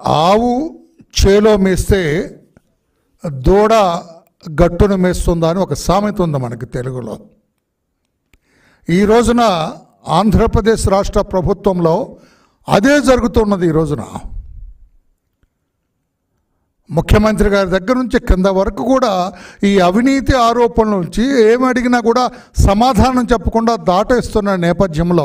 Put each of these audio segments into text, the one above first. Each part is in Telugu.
ఆవు చేలో మేస్తే దూడ గట్టును మేస్తుందా అని ఒక సామెత ఉంది మనకి తెలుగులో ఈ రోజున ఆంధ్రప్రదేశ్ రాష్ట్ర ప్రభుత్వంలో అదే జరుగుతున్నది ఈ రోజున ముఖ్యమంత్రి గారి దగ్గర నుంచి కింద వరకు కూడా ఈ అవినీతి ఆరోపణల నుంచి ఏమి అడిగినా కూడా సమాధానం చెప్పకుండా దాటేస్తున్న నేపథ్యంలో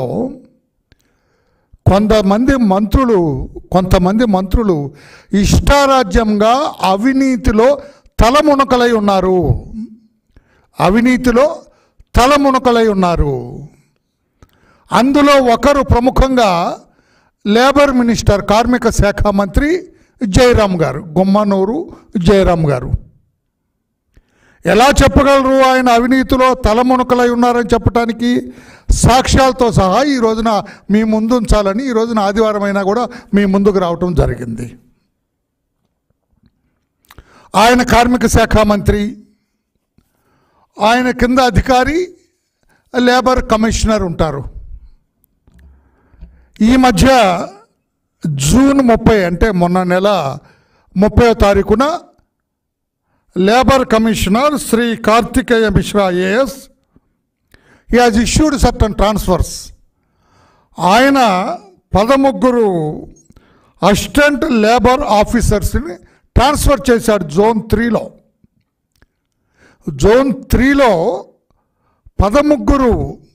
కొంతమంది మంత్రులు కొంతమంది మంత్రులు ఇష్టారాజ్యంగా అవినీతిలో తలమునకలై ఉన్నారు అవినీతిలో తలమునకలై ఉన్నారు అందులో ఒకరు ప్రముఖంగా లేబర్ మినిస్టర్ కార్మిక శాఖ మంత్రి జయరాం గారు గుమ్మనూరు జయరాం గారు ఎలా చెప్పగలరు ఆయన అవినీతిలో తలమునకలై ఉన్నారని చెప్పడానికి సాక్ష్యాలతో సహా ఈ రోజున మీ ముందు ఉంచాలని ఈ రోజున ఆదివారం అయినా కూడా మీ ముందుకు రావటం జరిగింది ఆయన కార్మిక శాఖ మంత్రి ఆయన కింద అధికారి లేబర్ కమిషనర్ ఉంటారు ఈ మధ్య జూన్ ముప్పై అంటే మొన్న నెల ముప్పై తారీఖున labour commissioner Shri Karthikeya Mishra IAS he has issued certain transfers ఆయన పదముగ్గురు అసిస్టెంట్ లేబర్ ఆఫీసర్స్ని ట్రాన్స్ఫర్ చేశాడు జోన్ త్రీలో జోన్ త్రీలో పదముగ్గురు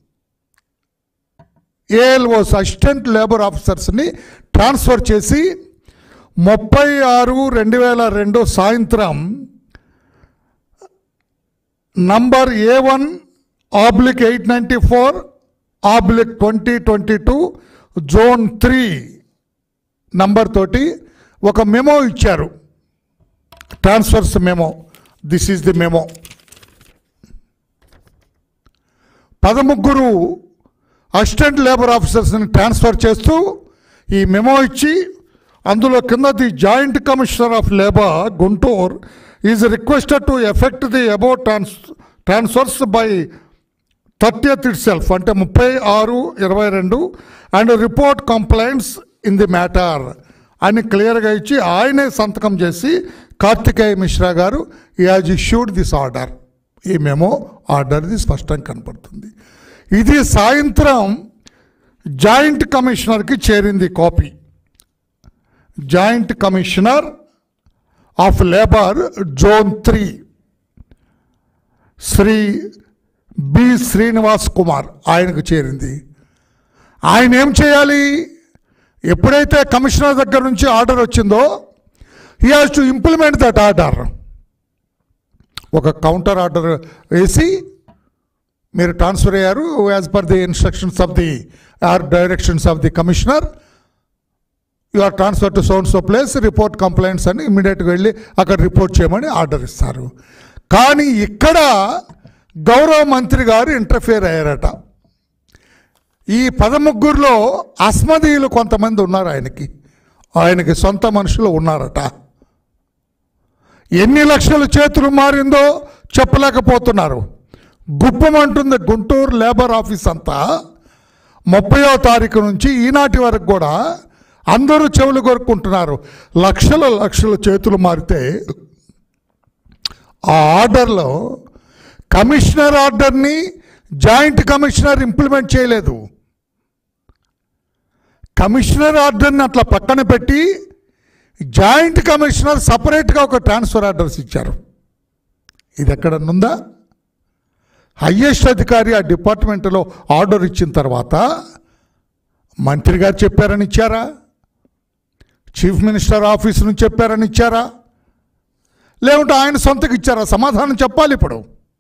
ఏఎల్ఓస్ అసిస్టెంట్ లేబర్ ఆఫీసర్స్ని ట్రాన్స్ఫర్ చేసి ముప్పై ఆరు రెండు వేల రెండు సాయంత్రం number A one oblique eight ninety four oblique twenty twenty two zone three number తోటి ఒక మెమో ఇచ్చారు transfers memo this is the memo పదముగ్గురు అసిస్టెంట్ లేబర్ ఆఫీసర్స్ని ట్రాన్స్ఫర్ చేస్తూ ఈ మెమో ఇచ్చి అందులో కింద the joint commissioner of labour Guntur is requested to effect the about trans transfers by thirtieth itself అంటే ముప్పై ఆరు ఇరవై రెండు and report complaints in the matter అని క్లియర్గా ఇచ్చి ఆయనే సంతకం చేసి కార్తికేయ మిశ్రా గారు ఈ హాజ్ ఇష్యూడ్ దిస్ ఆర్డర్ ఈ మెమో ఆర్డర్ది స్పష్టంగా కనపడుతుంది ఇది సాయంత్రం జాయింట్ కమిషనర్కి చేరింది copy joint commissioner of labour zone three Shri B Srinivas Kumar ఆయనకు చేరింది ఆయన ఏం చేయాలి ఎప్పుడైతే కమిషనర్ దగ్గర నుంచి ఆర్డర్ వచ్చిందో he has to implement that order ఒక కౌంటర్ ఆర్డర్ వేసి మీరు ట్రాన్స్ఫర్ అయ్యారు as per the instructions of the or directions of the commissioner you are transfer to so and so place report complaints అని ఇమ్మీడియట్గా వెళ్ళి అక్కడ రిపోర్ట్ చేయమని ఆర్డర్ ఇస్తారు కానీ ఇక్కడ గౌరవ మంత్రి గారు ఇంటర్ఫియర్ అయ్యారట ఈ పదముగ్గురులో అస్మదీయులు కొంతమంది ఉన్నారు ఆయనకి ఆయనకి సొంత మనుషులు ఉన్నారట ఎన్ని లక్షల చేతులు మారిందో చెప్పలేకపోతున్నారు గుప్పమంటుంది గుంటూరు లేబర్ ఆఫీస్ అంతా ముప్పయో తారీఖు నుంచి ఈనాటి వరకు కూడా అందరూ చెవులు కొరుక్కుంటున్నారు లక్షల లక్షల చేతులు మారితే ఆ ఆర్డర్లో కమిషనర్ ఆర్డర్ని జాయింట్ కమిషనర్ ఇంప్లిమెంట్ చేయలేదు కమిషనర్ ఆర్డర్ని అట్లా పక్కన పెట్టి జాయింట్ కమిషనర్ సపరేట్గా ఒక ట్రాన్స్ఫర్ ఆర్డర్స్ ఇచ్చారు ఇది ఎక్కడనుందా హయ్యెస్ట్ అధికారి ఆ డిపార్ట్మెంట్లో ఆర్డర్ ఇచ్చిన తర్వాత మంత్రి గారు చెప్పారని ఇచ్చారా చీఫ్ మినిస్టర్ ఆఫీస్ నుంచి చెప్పారని ఇచ్చారా లేకుంటే ఆయన సొంతకి ఇచ్చారా సమాధానం చెప్పాలి ఇప్పుడు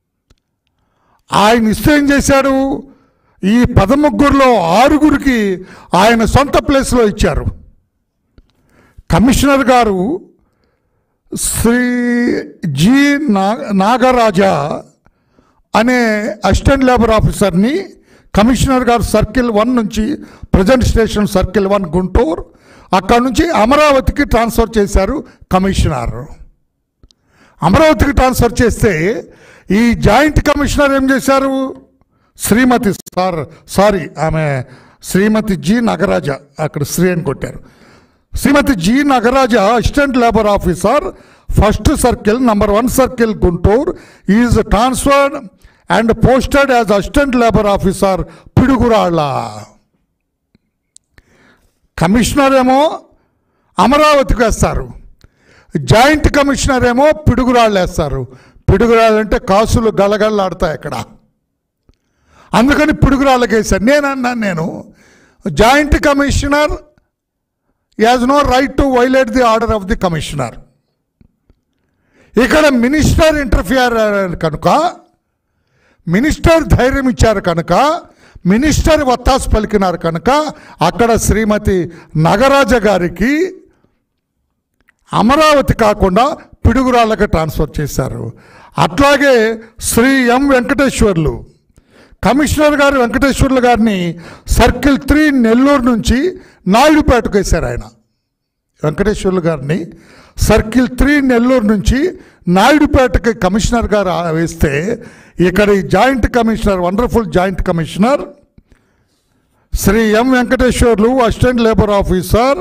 ఆయన ఇస్తే ఏం చేశాడు ఈ పదముగ్గురులో ఆరుగురికి ఆయన సొంత ప్లేస్లో ఇచ్చారు కమిషనర్ గారు శ్రీ జి నా నాగరాజా అనే అసిస్టెంట్ లేబర్ ఆఫీసర్ని కమిషనర్ గారు సర్కిల్ వన్ నుంచి present station circle one Guntur అక్కడ నుంచి అమరావతికి ట్రాన్స్ఫర్ చేశారు కమిషనర్ అమరావతికి ట్రాన్స్ఫర్ చేస్తే ఈ జాయింట్ కమిషనర్ ఏం చేశారు శ్రీమతి సార్ సారీ ఆమె శ్రీమతి జి నగరాజ అక్కడ శ్రీ అని కొట్టారు Shrimati G Nagaraja assistant labour officer first circle number one circle Guntur is transferred and posted as assistant labour officer Piduguralla commissioner ఏమో అమరావతికి వేస్తారు జాయింట్ కమిషనర్ ఏమో పిడుగురాళ్ళు వేస్తారు పిడుగురాళ్ళు అంటే కాసులు గలగలలాడతాయి అక్కడ అందుకని పిడుగురాళ్ళకి వేశారు నేను అన్నాను నేను joint commissioner as no right to violate the order of the commissioner ఇక్కడ మినిస్టర్ ఇంటర్ఫియర్ కనుక మినిస్టర్ ధైర్యం ఇచ్చారు కనుక మినిస్టర్ వత్తాసు పలికినారు కనుక అక్కడ శ్రీమతి నగరాజ గారికి అమరావతి కాకుండా పిడుగురాళ్ళకి ట్రాన్స్ఫర్ చేశారు అట్లాగే శ్రీ ఎం వెంకటేశ్వర్లు కమిషనర్ గారు వెంకటేశ్వర్లు గారిని సర్కిల్ త్రీ నెల్లూరు నుంచి నాయుడుపేటకు వేశారు ఆయన వెంకటేశ్వర్లు గారిని సర్కిల్ త్రీ నెల్లూరు నుంచి నాయుడుపేటకి కమిషనర్ గారు ఆ- వేస్తే ఇక్కడ ఈ joint commissioner wonderful joint commissioner Shri M Venkateswarlu assistant labour officer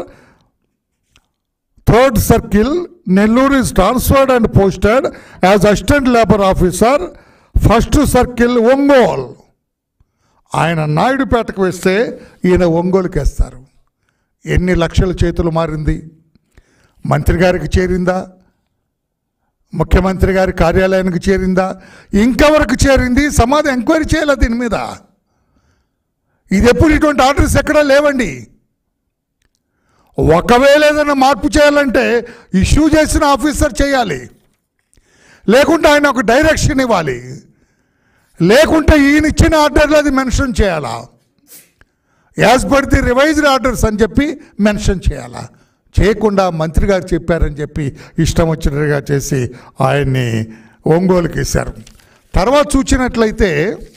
third circle Nellore is transferred and posted as assistant labour officer first circle Ongole ఆయన నాయుడుపేటకు వేస్తే ఈయన ఒంగోలుకి వేస్తారు ఎన్ని లక్షల చేతులు మారింది మంత్రి గారికి చేరిందా ముఖ్యమంత్రి గారి కార్యాలయానికి చేరిందా ఇంకెవరికి చేరింది సమాధి ఎంక్వైరీ చేయాలి దీని మీద ఇది ఎప్పుడు ఇటువంటి ఆర్డర్స్ ఎక్కడా లేవండి ఒకవేళ ఏదైనా మార్పు చేయాలంటే ఇష్యూ చేసిన ఆఫీసర్ చేయాలి లేకుంటే ఆయన ఒక డైరెక్షన్ ఇవ్వాలి లేకుంటే ఈయన ఇచ్చిన ఆర్డర్లు అది మెన్షన్ చేయాలా as per the revised orders అని చెప్పి మెన్షన్ చేయాలా చేయకుండా మంత్రి గారు చెప్పారని చెప్పి ఇష్టం వచ్చినట్టుగా చేసి ఆయన్ని ఒంగోలుకి వేశారు తర్వాత చూసినట్లయితే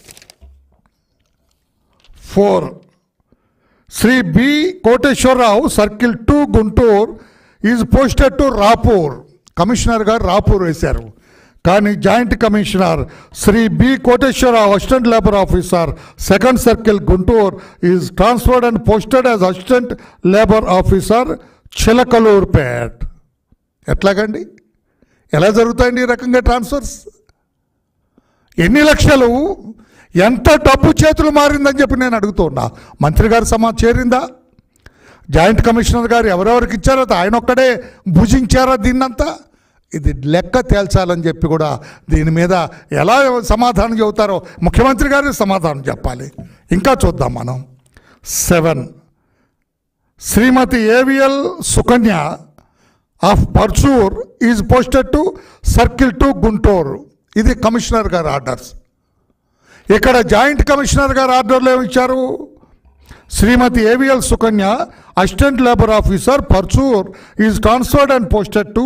four Shri B Koteswararao circle two Guntur is posted to Rapur commissioner గారు రాపూర్ వేశారు కానీ joint commissioner Shri B Koteswararao assistant labour officer second circle Guntur is transferred and posted as assistant labour officer Chilakaluripet ఎట్లాగండి ఎలా జరుగుతాయండి ఈ రకంగా ట్రాన్స్ఫర్స్ ఎన్ని లక్షలు ఎంత డబ్బు చేతులు మారిందని చెప్పి నేను అడుగుతున్నా మంత్రి గారు సమా చేరిందా జాయింట్ కమిషనర్ గారు ఎవరెవరికి ఇచ్చారో అది ఆయన ఒక్కడే భుజించారా దీన్నంతా ఇది లెక్క తేల్చాలని చెప్పి కూడా దీని మీద ఎలా సమాధానం చెబుతారో ముఖ్యమంత్రి గారు సమాధానం చెప్పాలి ఇంకా చూద్దాం మనం seven Shrimati AVL Sukanya of Parchur is posted to circle two Guntur ఇది కమిషనర్ గారు ఆర్డర్స్ ఇక్కడ జాయింట్ కమిషనర్ గారు ఆర్డర్లు ఏమి ఇచ్చారు Shrimati AVL Sukanya assistant labour officer Parchur is transferred and posted to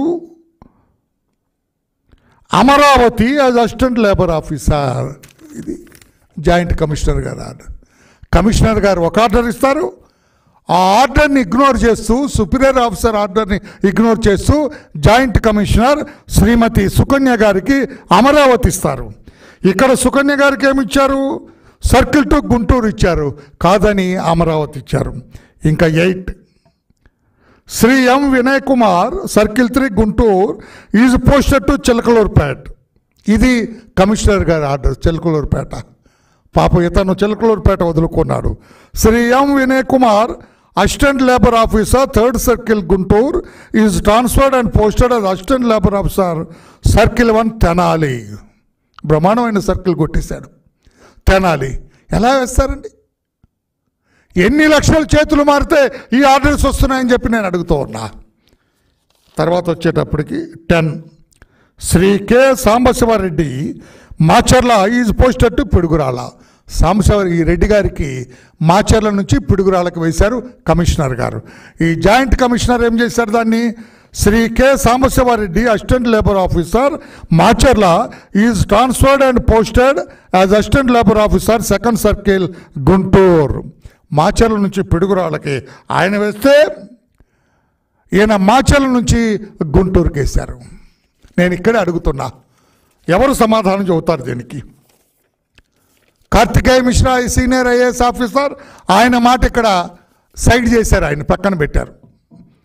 Amaravati as assistant labour officer ఇది జాయింట్ కమిషనర్ గారు ఆర్డర్ కమిషనర్ గారు ఒక ఆర్డర్ ఇస్తారు ఆ ఆర్డర్ని ఇగ్నోర్ చేస్తూ సుపీరియర్ ఆఫీసర్ ఆర్డర్ని ఇగ్నోర్ చేస్తూ జాయింట్ కమిషనర్ శ్రీమతి సుకన్య గారికి అమరావతి ఇస్తారు ఇక్కడ సుకన్య గారికి ఏమి ఇచ్చారు సర్కిల్ టు గుంటూరు ఇచ్చారు కాదని అమరావతి ఇచ్చారు ఇంకా eight Shri M Vinay Kumar circle three Guntur is posted to Chilakaluripet ఇది కమిషనర్ గారి ఆర్డర్ చిలకలూరుపేట పాప ఇతను చిలకలూరుపేట వదులుకున్నాడు Shri M Vinay Kumar assistant labour officer third circle Guntur is transferred and posted as assistant labour officer circle one Tenali బ్రహ్మాండమైన సర్కిల్ కొట్టేశాడు తెనాలి ఎలా వేస్తారండి ఎన్ని లక్షల చేతులు మారితే ఈ ఆర్డర్స్ వస్తున్నాయని చెప్పి నేను అడుగుతూ ఉన్నా తర్వాత వచ్చేటప్పటికి ten Shri K Sambasivareddy Macherla is posted to Piduguralla Sambasiva ఈ రెడ్డి గారికి మాచర్ల నుంచి పిడుగురాలకు వేశారు కమిషనర్ గారు ఈ జాయింట్ కమిషనర్ ఏం చేశారు దాన్ని Shri K Sambasivareddy assistant labour officer Macherla is transferred and posted as assistant labour officer second circle Guntur Macherla నుంచి పిడుగురాళ్ళకి ఆయన వేస్తే ఈయన మాచర్ల నుంచి గుంటూరుకి వేశారు నేను ఇక్కడే అడుగుతున్నా ఎవరు సమాధానం చెబుతారు దీనికి కార్తికేయ మిశ్రా ఈ సీనియర్ ఐఏఎస్ ఆఫీసర్ ఆయన మాట ఇక్కడ సైడ్ చేశారు ఆయన పక్కన పెట్టారు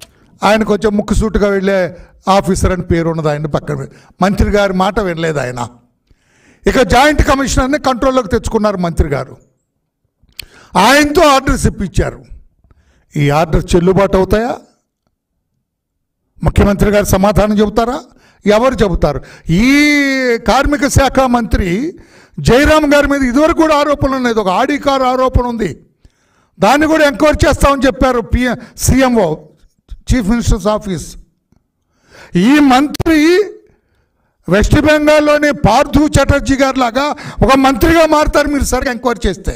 ఆయన కొంచెం ముక్కుసూటుగా వెళ్ళే ఆఫీసర్ అని పేరు ఉన్నది ఆయన పక్కన పె- మంత్రి గారి మాట వినలేదు ఆయన ఇక జాయింట్ కమిషనర్ని కంట్రోల్లోకి తెచ్చుకున్నారు మంత్రి గారు ఆయనతో ఆర్డర్స్ ఇప్పించారు ఈ ఆర్డర్ చెల్లుబాటు అవుతాయా ముఖ్యమంత్రి గారు సమాధానం చెబుతారా ఎవరు చెబుతారు ఈ కార్మిక శాఖ మంత్రి జయరామ్ గారి మీద ఇదివరకు కూడా ఆరోపణలు ఉన్నాయి ఒక ఆడి కారు ఆరోపణ ఉంది దాన్ని కూడా ఎంక్వైరీ చేస్తామని చెప్పారు PM CMO chief minister's office ఈ మంత్రి వెస్ట్ బెంగాల్లోని పార్థు చటర్జీ గారి లాగా ఒక మంత్రిగా మారుతారు మీరు సరిగా ఎంక్వైరీ చేస్తే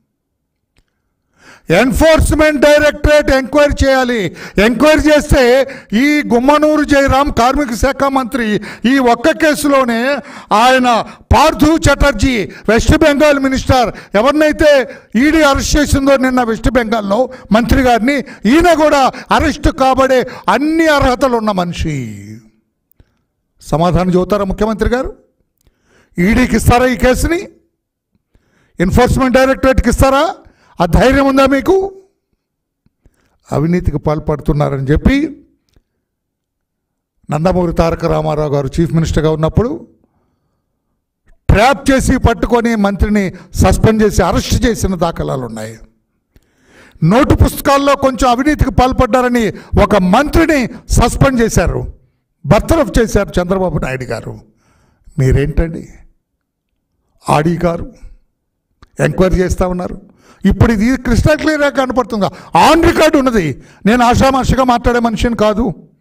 ఎన్ఫోర్స్మెంట్ డైరెక్టరేట్ ఎంక్వైరీ చేయాలి ఎంక్వైరీ చేస్తే ఈ గుమ్మనూరు జయరాం కార్మిక శాఖ మంత్రి ఈ ఒక్క కేసులోనే ఆయన పార్థు చటర్జీ వెస్ట్ బెంగాల్ మినిస్టర్ ఎవరినైతే ఈడీ అరెస్ట్ చేసిందో నిన్న వెస్ట్ బెంగాల్లో మంత్రి గారిని ఈయన కూడా అరెస్ట్ కాబడే అన్ని అర్హతలు ఉన్న మనిషి సమాధానం చెబుతారా ముఖ్యమంత్రి గారు ఈడీకి ఇస్తారా ఈ కేసుని ఎన్ఫోర్స్మెంట్ డైరెక్టరేట్కి ఇస్తారా ఆ ధైర్యం ఉందా మీకు అవినీతికి పాల్పడుతున్నారని చెప్పి నందమూరి తారక రామారావు గారు చీఫ్ మినిస్టర్గా ఉన్నప్పుడు ట్రాప్ చేసి పట్టుకొని మంత్రిని సస్పెండ్ చేసి అరెస్ట్ చేసిన దాఖలాలు ఉన్నాయి నోటు పుస్తకాల్లో కొంచెం అవినీతికి పాల్పడ్డారని ఒక మంత్రిని సస్పెండ్ చేశారు బర్తరఫ్ చేశారు చంద్రబాబు నాయుడు గారు మీరేంటండి ఆడి గారు ఎంక్వైరీ చేస్తూ ఉన్నారు ఇప్పుడు ఇది క్రిస్టల్ క్లియర్గా కనపడుతుందా ఆన్ రికార్డు ఉన్నది నేను ఆషామాషిగా మాట్లాడే మనిషిని కాదు